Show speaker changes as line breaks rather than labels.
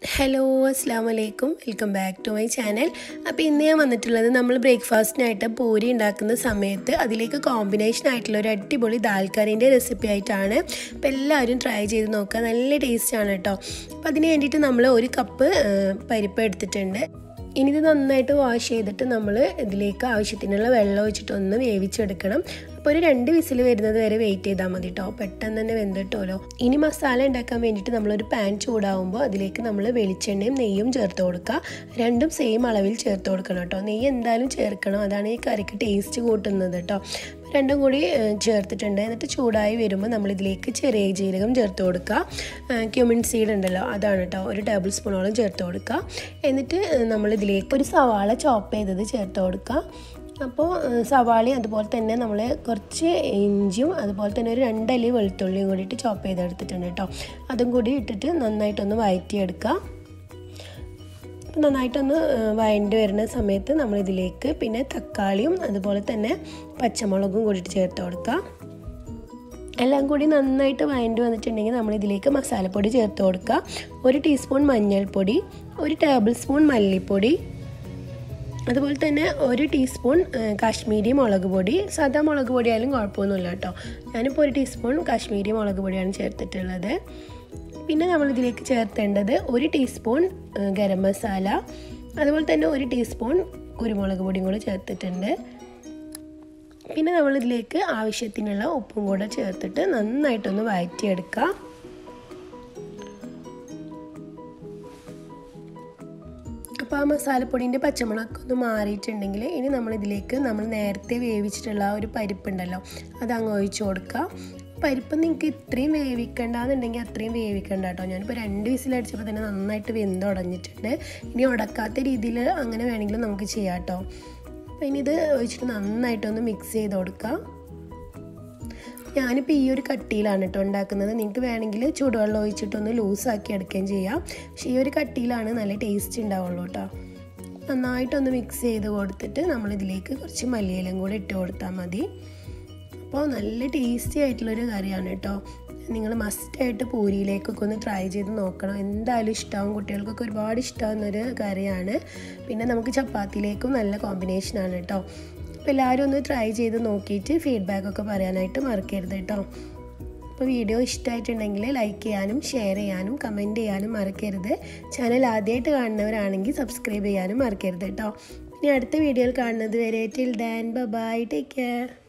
hello അസ്സാം വലൈക്കും welcome back to my channel അപ്പോൾ ഇന്ന് ഞാൻ വന്നിട്ടുള്ളത് നമ്മൾ ബ്രേക്ക്ഫാസ്റ്റിനായിട്ട് പൂരി ഉണ്ടാക്കുന്ന സമയത്ത് അതിലേക്ക് കോമ്പിനേഷൻ ആയിട്ടുള്ള ഒരു അടിപൊളി ദാൽ കറീൻ്റെ റെസിപ്പി ആയിട്ടാണ് അപ്പോൾ എല്ലാവരും ട്രൈ ചെയ്ത് നോക്കുക നല്ല ടേസ്റ്റാണ് കേട്ടോ അപ്പോൾ അതിന് വേണ്ടിയിട്ട് നമ്മൾ ഒരു കപ്പ് പരിപ്പ് എടുത്തിട്ടുണ്ട് ഇനി ഇത് നന്നായിട്ട് വാഷ് ചെയ്തിട്ട് നമ്മൾ ഇതിലേക്ക് ആവശ്യത്തിനുള്ള വെള്ളം ഒഴിച്ചിട്ടൊന്ന് വേവിച്ചെടുക്കണം അപ്പോൾ ഒരു രണ്ട് വിസിൽ വരുന്നത് വരെ വെയിറ്റ് ചെയ്താൽ മതി കേട്ടോ പെട്ടെന്ന് തന്നെ വെന്തിട്ടുമല്ലോ ഇനി മസാല ഉണ്ടാക്കാൻ വേണ്ടിയിട്ട് നമ്മളൊരു പാൻ ചൂടാവുമ്പോൾ അതിലേക്ക് നമ്മൾ വെളിച്ചെണ്ണയും നെയ്യും ചേർത്ത് കൊടുക്കുക രണ്ടും സെയിം അളവിൽ ചേർത്ത് കൊടുക്കണം കേട്ടോ നെയ്യ് എന്തായാലും ചേർക്കണം അതാണ് ഈ കറിക്ക് ടേസ്റ്റ് കൂട്ടുന്നത് കേട്ടോ രണ്ടും കൂടി ചേർത്തിട്ടുണ്ട് എന്നിട്ട് ചൂടായി വരുമ്പോൾ നമ്മളിതിലേക്ക് ചെറിയ ജീരകം ചേർത്ത് കൊടുക്കുക ക്യൂമിൻ സീഡ് ഉണ്ടല്ലോ അതാണ് കേട്ടോ ഒരു ടേബിൾ സ്പൂണോളം ചേർത്ത് കൊടുക്കുക എന്നിട്ട് നമ്മളിതിലേക്ക് ഒരു സവാള ചോപ്പ് ചെയ്തത് ചേർത്ത് കൊടുക്കുക അപ്പോൾ സവാളയും അതുപോലെ തന്നെ നമ്മൾ കുറച്ച് ഇഞ്ചിയും അതുപോലെ തന്നെ ഒരു രണ്ടല്ലി വെളുത്തുള്ളിയും കൂടിയിട്ട് ചോപ്പ് ചെയ്തെടുത്തിട്ടുണ്ട് കേട്ടോ അതും കൂടി ഇട്ടിട്ട് നന്നായിട്ടൊന്ന് വഴറ്റിയെടുക്കുക നന്നായിട്ടൊന്ന് വഴണ്ടി വരുന്ന സമയത്ത് നമ്മളിതിലേക്ക് പിന്നെ തക്കാളിയും അതുപോലെ തന്നെ പച്ചമുളകും കൂടിയിട്ട് ചേർത്ത് കൊടുക്കുക എല്ലാം കൂടി നന്നായിട്ട് വഴണ്ടി വന്നിട്ടുണ്ടെങ്കിൽ നമ്മളിതിലേക്ക് മസാലപ്പൊടി ചേർത്ത് കൊടുക്കുക ഒരു ടീസ്പൂൺ മഞ്ഞൾപ്പൊടി ഒരു ടേബിൾ സ്പൂൺ മല്ലിപ്പൊടി അതുപോലെ തന്നെ ഒരു ടീസ്പൂൺ കാശ്മീരി മുളക് പൊടി സാധാ മുളക് പൊടി ആയാലും കുഴപ്പമൊന്നുമില്ല കേട്ടോ ഞാനിപ്പോൾ ഒരു ടീസ്പൂൺ കാശ്മീരി മുളക് പൊടിയാണ് ചേർത്തിട്ടുള്ളത് പിന്നെ നമ്മളിതിലേക്ക് ചേർത്തേണ്ടത് ഒരു ടീസ്പൂൺ ഗരം മസാല അതുപോലെ തന്നെ ഒരു ടീസ്പൂൺ കുരുമുളക് പൊടിയും കൂടെ ചേർത്തിട്ടുണ്ട് പിന്നെ നമ്മളിതിലേക്ക് ആവശ്യത്തിനുള്ള ഉപ്പും കൂടെ ചേർത്തിട്ട് നന്നായിട്ടൊന്ന് വഴറ്റിയെടുക്കുക അപ്പോൾ ആ മസാലപ്പൊടിൻ്റെ പച്ചമുളകൊക്കെ ഒന്ന് മാറിയിട്ടുണ്ടെങ്കിൽ ഇനി നമ്മളിതിലേക്ക് നമ്മൾ നേരത്തെ വേവിച്ചിട്ടുള്ള ആ ഒരു പരിപ്പുണ്ടല്ലോ അത് അങ്ങ് ഒഴിച്ചു കൊടുക്കുക പരിപ്പ് നിങ്ങൾക്ക് ഇത്രയും വേവിക്കണ്ടെന്നുണ്ടെങ്കിൽ അത്രയും വേവിക്കണ്ട കേട്ടോ ഞാനിപ്പോൾ രണ്ട് വിസിലടിച്ചപ്പോൾ തന്നെ നന്നായിട്ട് വെന്ത് ഉടഞ്ഞിട്ടുണ്ട് ഇനി ഉടക്കാത്ത രീതിയിൽ അങ്ങനെ വേണമെങ്കിലും നമുക്ക് ചെയ്യാം കേട്ടോ അപ്പോൾ ഇനി ഇത് ഒഴിച്ചിട്ട് നന്നായിട്ടൊന്ന് മിക്സ് ചെയ്ത് കൊടുക്കുക ഞാനിപ്പോൾ ഈ ഒരു കട്ടിയിലാണ് കേട്ടോ ഉണ്ടാക്കുന്നത് നിങ്ങൾക്ക് വേണമെങ്കിൽ ചൂടുവെള്ളം ഒഴിച്ചിട്ടൊന്ന് ലൂസാക്കി എടുക്കുകയും ചെയ്യാം പക്ഷേ ഈ ഒരു കട്ടിയിലാണ് നല്ല ടേസ്റ്റ് ഉണ്ടാവുള്ളൂ കേട്ടോ നന്നായിട്ടൊന്ന് മിക്സ് ചെയ്ത് കൊടുത്തിട്ട് നമ്മളിതിലേക്ക് കുറച്ച് മല്ലിയിലും കൂടെ ഇട്ട് കൊടുത്താൽ മതി അപ്പോൾ നല്ല ടേസ്റ്റി ആയിട്ടുള്ളൊരു കറിയാണ് കേട്ടോ നിങ്ങൾ മസ്റ്റായിട്ട് പൂരിയിലേക്കൊക്കെ ഒന്ന് ട്രൈ ചെയ്ത് നോക്കണം എന്തായാലും ഇഷ്ടമാവും കുട്ടികൾക്കൊക്കെ ഒരുപാട് ഇഷ്ടമാവുന്നൊരു കറിയാണ് പിന്നെ നമുക്ക് ചപ്പാത്തിയിലേക്കും നല്ല കോമ്പിനേഷനാണ് കേട്ടോ അപ്പോൾ എല്ലാവരും ഒന്ന് ട്രൈ ചെയ്ത് നോക്കിയിട്ട് ഫീഡ്ബാക്കൊക്കെ പറയാനായിട്ട് മറക്കരുത് കേട്ടോ അപ്പോൾ വീഡിയോ ഇഷ്ടമായിട്ടുണ്ടെങ്കിൽ ലൈക്ക് ചെയ്യാനും ഷെയർ ചെയ്യാനും കമൻറ്റ് ചെയ്യാനും മറക്കരുത് ചാനൽ ആദ്യമായിട്ട് കാണുന്നവരാണെങ്കിൽ സബ്സ്ക്രൈബ് ചെയ്യാനും മറക്കരുത് കേട്ടോ ഇനി അടുത്ത വീഡിയോയിൽ കാണുന്നത് വരെ till then bye take care